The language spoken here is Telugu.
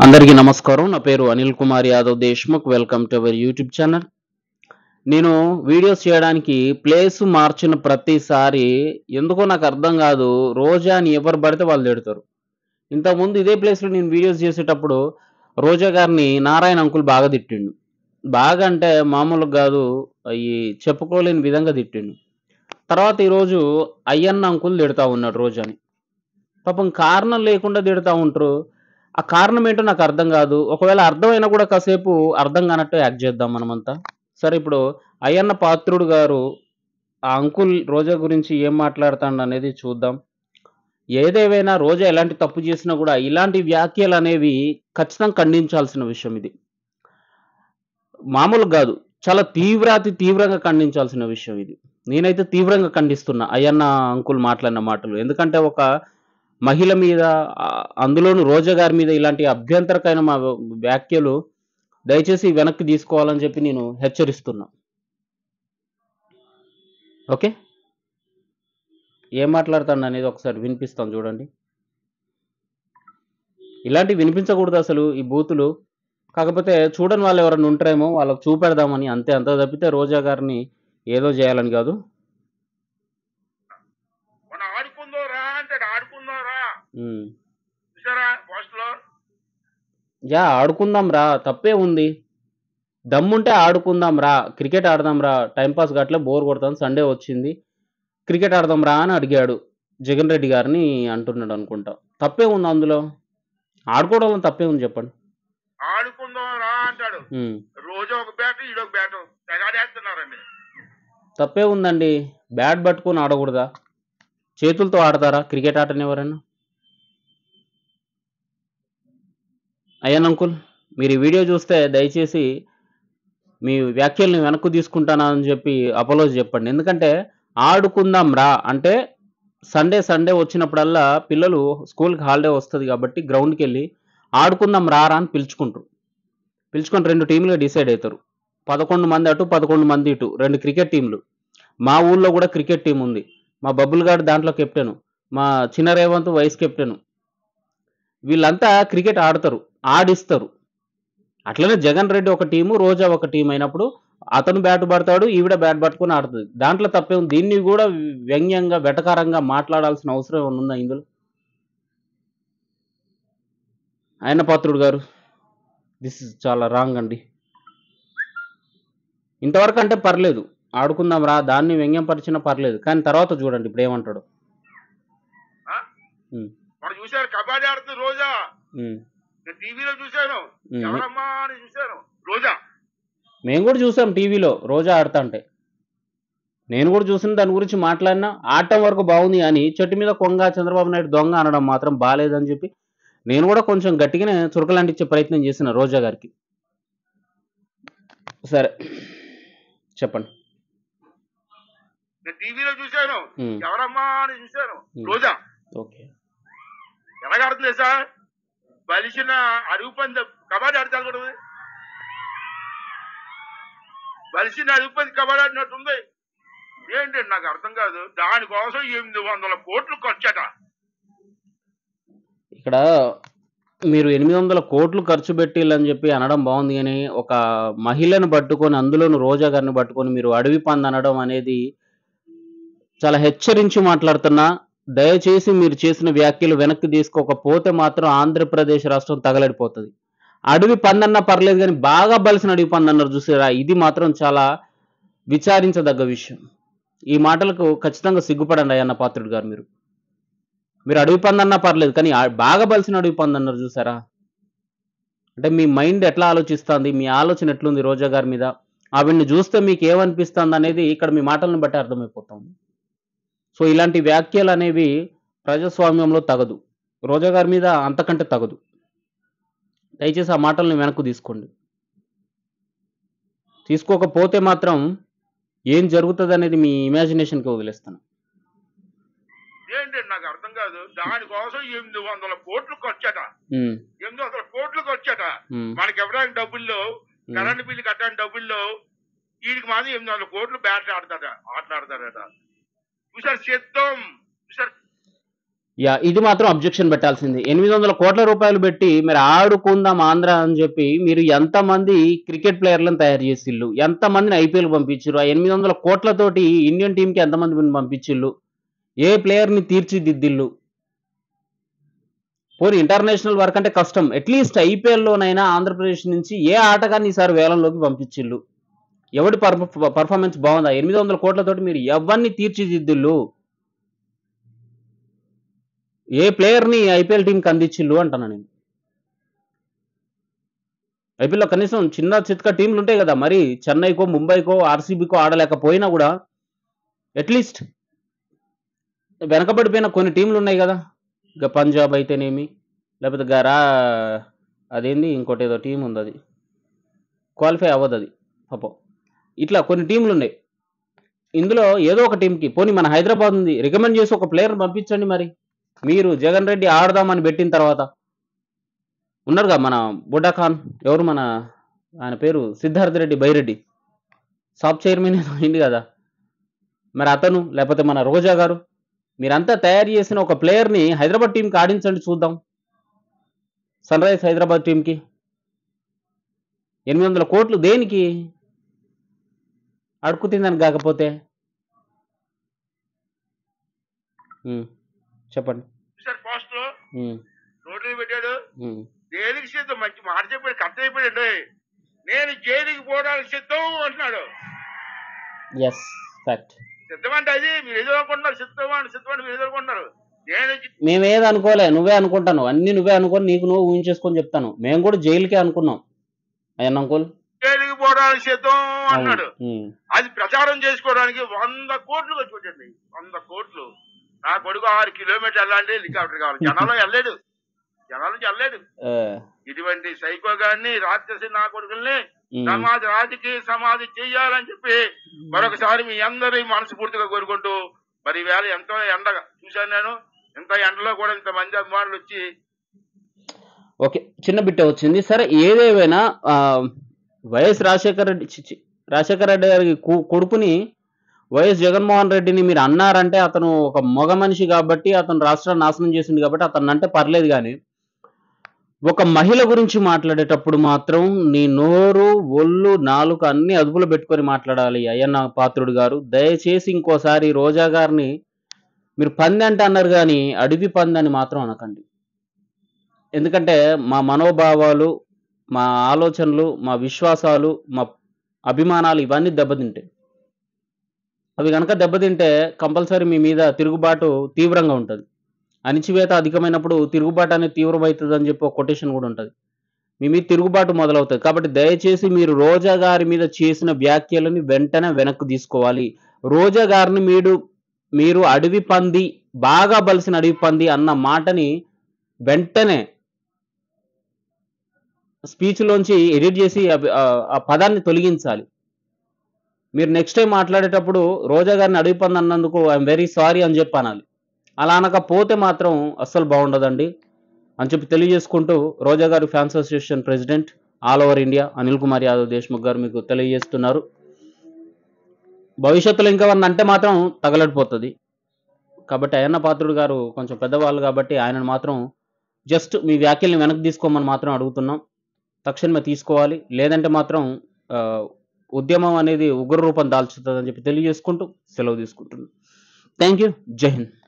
అందరికీ నమస్కారం నా పేరు Anil Kumar Yadav Deshmukh welcome to our YouTube channel నేను వీడియోస్ చేయడానికి ప్లేస్ మార్చిన ప్రతిసారి ఎందుకో నాకు అర్థం కాదు రోజా అని ఎవరు పడితే వాళ్ళు తిడతారు ఇంతకుముందు ఇదే ప్లేస్లో నేను వీడియోస్ చేసేటప్పుడు రోజా గారిని నారాయణ అంకుల్ బాగా తిట్టిండు బాగా అంటే మామూలుగా కాదు అవి చెప్పుకోలేని విధంగా తిట్టిండు తర్వాత ఈరోజు అయ్యన్న అంకుల్ తిడతా ఉన్నాడు రోజాని పాపం కారణం లేకుండా తిడతా ఉంటారు ఆ కారణం ఏంటో నాకు అర్థం కాదు ఒకవేళ అర్థమైనా కూడా కాసేపు అర్థం కానట్టు యాక్ట్ చేద్దాం మనమంతా సరే ఇప్పుడు అయ్యన్న పాత్రుడు గారు ఆ అంకుల్ రోజా గురించి ఏం మాట్లాడుతాడు అనేది చూద్దాం ఏదేవైనా రోజా ఎలాంటి తప్పు చేసినా కూడా ఇలాంటి వ్యాఖ్యలు అనేవి ఖచ్చితంగా ఖండించాల్సిన విషయం ఇది మామూలు కాదు చాలా తీవ్రాతి తీవ్రంగా ఖండించాల్సిన విషయం ఇది నేనైతే తీవ్రంగా ఖండిస్తున్నా అయ్యన్న అంకుల్ మాట్లాడిన మాటలు ఎందుకంటే ఒక మహిళ మీద ఆ, అందులోను రోజా గారి మీద ఇలాంటి అభ్యంతరకమైన మా వ్యాఖ్యలు దయచేసి వెనక్కి తీసుకోవాలని చెప్పి నేను హెచ్చరిస్తున్నా ఓకే ఏం మాట్లాడతాను అనేది ఒకసారి వినిపిస్తాను చూడండి ఇలాంటివి వినిపించకూడదు అసలు ఈ బూతులు కాకపోతే చూడని వాళ్ళు ఎవరైనా ఉంటారేమో వాళ్ళకి చూపెడదామని అంతే అంత తప్పితే రోజా గారిని ఏదో చేయాలని కాదు మన ఆడుకుందో రా అంటాడు ఆడుకుందో రా ఉమ్. చూసారా పోస్ట్ లో యా ఆడుకుందాం రా తప్పే ఉంది దమ్ముంటే ఆడుకుందాం రా క్రికెట్ ఆడదాం రా టైంపాస్ గట్లే బోర్ కొడతాను సండే వచ్చింది క్రికెట్ ఆడదాం రా అని అడిగాడు జగన్ రెడ్డి గారిని అంటున్నాడు అనుకుంటా తప్పే ఉంది అందులో ఆడుకోవడంలో తప్పే ఉంది చెప్పండి ఆడుకుందో రా అంటాడు ఉమ్. రోజు ఒక బ్యాట్ ఈడొక బ్యాట్ తెగాడేస్తున్నారండి తప్పే ఉందండి బ్యాట్ పట్టుకొని ఆడకూడదా చేతులతో ఆడతారా క్రికెట్ ఆటని ఎవరైనా అయ్యన్ అంకుల్ మీరు ఈ వీడియో చూస్తే దయచేసి మీ వ్యాఖ్యల్ని వెనక్కు తీసుకుంటానా అని చెప్పి అపోలోజ్ చెప్పండి ఎందుకంటే ఆడుకుందాం రా అంటే సండే సండే వచ్చినప్పుడల్లా పిల్లలు స్కూల్కి హాలిడే వస్తుంది కాబట్టి గ్రౌండ్కి వెళ్ళి ఆడుకుందాం రా రా అని పిలుచుకుంటారు పిలుచుకొని రెండు టీంలుగా డిసైడ్ అవుతారు పదకొండు మంది అటు పదకొండు మంది ఇటు రెండు క్రికెట్ టీంలు మా ఊళ్ళో కూడా క్రికెట్ టీం ఉంది మా బబ్బుల్ గారు దాంట్లో కెప్టెన్ మా చిన్న రేవంత్ వైస్ కెప్టెన్ వీళ్ళంతా క్రికెట్ ఆడతారు ఆడిస్తారు అట్లనే జగన్ రెడ్డి ఒక టీము రోజా ఒక టీం అయినప్పుడు అతను బ్యాట్ పడతాడు ఈవిడ బ్యాట్ పట్టుకొని ఆడుతుంది దాంట్లో తప్పే ఉంది దీన్ని కూడా వ్యంగ్యంగా వెటకారంగా మాట్లాడాల్సిన అవసరం ఏమైనా ఉందా ఇందులో ఆయన పాత్రుడు గారు దిస్ ఇస్ చాలా రాంగ్ అండి ఇంతవరకు అంటే పర్లేదు ఆడుకుందాం రా దాన్ని వ్యంగ్యంపరిచినా పర్లేదు కానీ తర్వాత చూడండి ఇప్పుడు ఏమంటాడు ఆ? ఉమ్, మనం చూసారు కబడ్డీ ఆడుతుంది రోజా ఉమ్, నేను టీవీలో చూశాను ఉమ్. ఎవరమ్మా అని చూశాను రోజా మేము కూడా చూసాం టీవీలో రోజా ఆడుతా అంటే నేను కూడా చూసిన దాని గురించి మాట్లాడినా ఆడటం వరకు బాగుంది అని చెట్టు మీద కొంగ చంద్రబాబు నాయుడు దొంగ అనడం మాత్రం బాగాలేదని చెప్పి నేను కూడా కొంచెం గట్టిగానే చురకలాంటిచ్చే ప్రయత్నం చేసిన రోజా గారికి సరే చెప్పండి నేను టీవీలో చూశాను ఉమ్, ఎవరమ్మా అని చూశాను ఉమ్. రోజా ఓకే ఎలాగాడుతుంది సార్ బలిసిన అడుగు పంది కబడ్డీ ఆడతాను కూడా బలిసిన అడుగు పంది కబడ్డీ ఆడినట్టుంది ఏంటండి నాకు అర్థం కాదు దానికోసం ఎనిమిది వందల కోట్లు ఖర్చట ఇక్కడ మీరు ఎనిమిది వందల కోట్లు ఖర్చు పెట్టిల్లని చెప్పి అనడం బాగుంది కానీ ఒక మహిళను పట్టుకొని అందులోను రోజా గారిని పట్టుకొని మీరు అడవి పంది అనడం అనేది చాలా హెచ్చరించి మాట్లాడుతున్నా దయచేసి మీరు చేసిన వ్యాఖ్యలు వెనక్కి తీసుకోకపోతే మాత్రం ఆంధ్రప్రదేశ్ రాష్ట్రం తగలడిపోతుంది అడవి పందన్నా పర్లేదు కానీ బాగా బలిసిన అడవి పంది అన్నారు చూసారా ఇది మాత్రం చాలా విచారించదగ్గ విషయం ఈ మాటలకు ఖచ్చితంగా సిగ్గుపడండి అయ్యన్న పాత్రుడు గారు మీరు మీరు అడవి పందన్నా పర్లేదు కానీ ఆ- బాగా బలిసిన అడవి పంది అన్నారు చూసారా అంటే మీ మైండ్ ఎట్లా ఆలోచిస్తుంది మీ ఆలోచన ఎట్లుంది రోజా గారి మీద ఆవిడ్ని చూస్తే మీకు ఏమనిపిస్తుంది అనేది ఇక్కడ మీ మాటలను బట్టి అర్థమైపోతుంది సో ఇలాంటి వ్యాఖ్యలు అనేవి ప్రజాస్వామ్యంలో తగదు రోజా గారి మీద అంతకంటే తగదు దయచేసి ఆ మాటలను వెనక్కు తీసుకోండి తీసుకోకపోతే మాత్రం ఏం జరుగుతుంది అనేది మీ ఇమాజినేషన్కి వదిలేస్తాను ఏంటండి నాకు అర్థం కాదు దానికోసం ఎనిమిది వందల కోట్లు ఖర్చట ఉమ్, ఎనిమిది వందల కోట్లు ఖర్చట ఉమ్, మనకి ఎవరైనా డబ్బుల్లో కరెంట్ బిల్లు కట్టని డబ్బుల్లో వీడికి మాత్రం ఎనిమిది వందల కోట్లు బ్యాట్ ఆడతాడ ఆటలాడతాడట చూసారు సిద్ధం చూసారు యాహ్! ఇది మాత్రం అబ్జెక్షన్ పెట్టాల్సిందే. 800 కోట్ల రూపాయలు పెట్టి మరి ఆడుకుందాం ఆంధ్ర అని చెప్పి మీరు ఎంతమంది క్రికెట్ ప్లేయర్‌లను తయారు చేసిల్లు? ఎంతమందిని ఐపీఎల్ పంపించిర్రు? ఆ 800 కోట్లతోటి ఇండియన్ టీమ్‌కి ఎంతమందిని పంపించిల్లు? ఏ ప్లేయర్‌ని తీర్చిదిద్దిల్లు? పోనీ ఇంటర్నేషనల్ వర్క్ అంటే కష్టం. అట్‌లీస్ట్ ఐపీఎల్‌లోనైనా ఆంధ్రప్రదేశ్ నుంచి ఏ ఆటగాన్ని ఈసారి వేలంలోకి పంపించిల్లు? ఎవడి పర్ఫ పర్ఫార్మెన్స్ బాగుందా? 800 కోట్లతోటి మీరు ఎవరిని తీర్చిదిద్దిల్లు? ఏ ప్లేయర్‌ని ఐపీఎల్ టీమ్‌కి అందించిల్లు అంటున్నా నేను. ఐపీఎల్‌లో కనీసం చిన్న చితక టీమ్‌లు ఉంటాయి కదా! మరి చెన్నైకో, ముంబైకో, ఆర్‌సీబీకో ఆడలేకపోయినా కూడా అట్‌లీస్ట్ వెనకబడిపోయిన కొన్ని టీమ్‌లు ఉన్నాయి కదా! ఇక పంజాబ్ అయితేనేమి, లేకపోతే గ రా అదేంది ఇంకోటేదో టీమ్ ఉందది. క్వాలిఫై అవ్వదది పాపం. ఇట్లా కొన్ని టీమ్‌లున్నాయి. ఇందులో ఏదో ఒక టీమ్‌కి పోనీ మన హైదరాబాద్ ఉంది. రికమెండ్ చేసి ఒక ప్లేయర్‌ని పంపించండి మరి. మీరు జగన్ రెడ్డి ఆడదామని పెట్టిన తర్వాత. ఉన్నారుగా మన బుడ్డా ఖాన్ ఎవరు మన ఆయన పేరు సిద్ధార్థ్ రెడ్డి బైరెడ్డి. సాబ్ చైర్మన్ ఏదో అయిండు కదా! మరి అతను లేకపోతే మన రోజా గారు మీరంతా తయారు చేసిన ఒక ప్లేయర్‌ని హైదరాబాద్ టీమ్‌కి ఆడించండి చూద్దాం. సన్‌రైజ్ హైదరాబాద్ టీమ్‌కి. 800 కోట్లు దేనికి? అడుక్కు తినడానికి కాకపోతే. హ్మ్. చెప్పండి. సార్ పోస్టు హ్మ్. నోటీసు పెట్టాడు. హ్మ్. దేనికి సిద్ధం మంచి మాట చెప్పాడు కరెక్ట్ అయిపోయాడండి. నేను జైలుకి పోవడానికి సిద్ధం అంటున్నాడు. యెస్. ఫ్యాక్ట్. సిద్ధం అంటే అది మీరు ఏదో అనుకుంటున్నారు సిద్ధం అని సిద్ధం అని మీరు ఏదో అనుకుంటున్నారు. నేను జి- మేమేది అనుకోలే. నువ్వే అనుకుంటాన్నావు. అన్నీ నువ్వే అనుకోని నీకు నువ్వు ఊహించేసుకొని చెప్తాను. మేము కూడా జైలుకే అనుకున్నాం. అయ్యన్న అంకుల్. జైలుకి పోవడానికి సిద్ధం అవును. అన్నాడు. హ్మ్. అది ప్రచారం చేసుకోవడానికి వంద కోట్లు ఖర్చు పెట్టండి వంద కోట్లు నా కొడుకు ఆరు కిలోమీటర్లు వెళ్ళాలంటే హెలికాప్టర్ కావాలి జనాలు వెళ్ళలేడు జనాలు వెళ్ళలేడు ఆ, ఇటువంటి సైకో గారిని రాక్షసి నా కొడుకుల్ని హ్మ్. సమాధి రాజకీయ సమాధి చెయ్యాలని చెప్పి మరొకసారి మీ అందరి మనస్ఫూర్తిగా కోరుకుంటూ మరి వేళ ఎంతో ఎండగా చూశాను నేను ఇంత ఎండలో కూడా ఇంత మంది అభిమానులు వచ్చి ఓకే చిన్న బిట్టే వచ్చింది సరే ఏదేమైనా ఆ, వైఎస్ రాజశేఖర రెడ్డి చి- చి- రాజశేఖర రెడ్డి గారి కు- కొడుకుని వైఎస్ జగన్మోహన్ రెడ్డిని మీరు అన్నారంటే అతను ఒక మగ మనిషి కాబట్టి అతను రాష్ట్రాన్ని నాశనం చేసింది కాబట్టి అతను అంటే పర్లేదు కానీ ఒక మహిళ గురించి మాట్లాడేటప్పుడు మాత్రం నీ నోరు ఒళ్ళు నాలుక అన్ని అదుపులో పెట్టుకొని మాట్లాడాలి అయ్యన్న పాత్రుడు గారు దయచేసి ఇంకోసారి రోజా గారిని మీరు పంది అంటే అన్నారు కానీ అడవి పంది అని మాత్రం అనకండి ఎందుకంటే మా మనోభావాలు మా ఆలోచనలు మా విశ్వాసాలు మా అభిమానాలు ఇవన్నీ దెబ్బతింటాయి అవి కనుక దెబ్బతింటే కంపల్సరీ మీ మీద తిరుగుబాటు తీవ్రంగా ఉంటుంది అణిచివేత అధికమైనప్పుడు తిరుగుబాటు అనేది తీవ్రమవుతుంది అని చెప్పి ఒక కొటేషన్ కూడా ఉంటుంది మీ మీద తిరుగుబాటు మొదలవుతుంది కాబట్టి దయచేసి మీరు రోజా గారి మీద చేసిన వ్యాఖ్యలని వెంటనే వెనక్కి తీసుకోవాలి రోజా గారిని మీరు మీరు అడవి పంది బాగా బలిసిన అడవి పంది అన్న మాటని వెంటనే స్పీచ్లోంచి ఎడిట్ చేసి అవి- ఆ ఆ పదాన్ని తొలగించాలి మీరు నెక్స్ట్ టైం మాట్లాడేటప్పుడు రోజా గారిని అడవి పంది అన్నందుకు ఐఎమ్ వెరీ సారీ అని చెప్పి అనాలి అలా అనకపోతే మాత్రం అస్సలు బాగుండదండి అని చెప్పి తెలియజేసుకుంటూ రోజా గారి fans association president all over India Anil Kumar Yadav Deshmukh గారు మీకు తెలియజేస్తున్నారు భవిష్యత్తులో ఇంకా అంటే మాత్రం తగలడిపోతుంది కాబట్టి అయ్యన్న పాత్రుడు గారు కొంచెం పెద్దవాళ్ళు కాబట్టి ఆయనను మాత్రం జస్ట్ మీ వ్యాఖ్యల్ని వెనక్కి తీసుకోమని మాత్రం అడుగుతున్నాం తక్షణమే తీసుకోవాలి లేదంటే మాత్రం ఆ, ఉద్యమం అనేది ఉగ్ర రూపం దాల్చుతుందని చెప్పి తెలియజేసుకుంటూ సెలవు తీసుకుంటున్నాం థ్యాంక్ యూ జై హింద్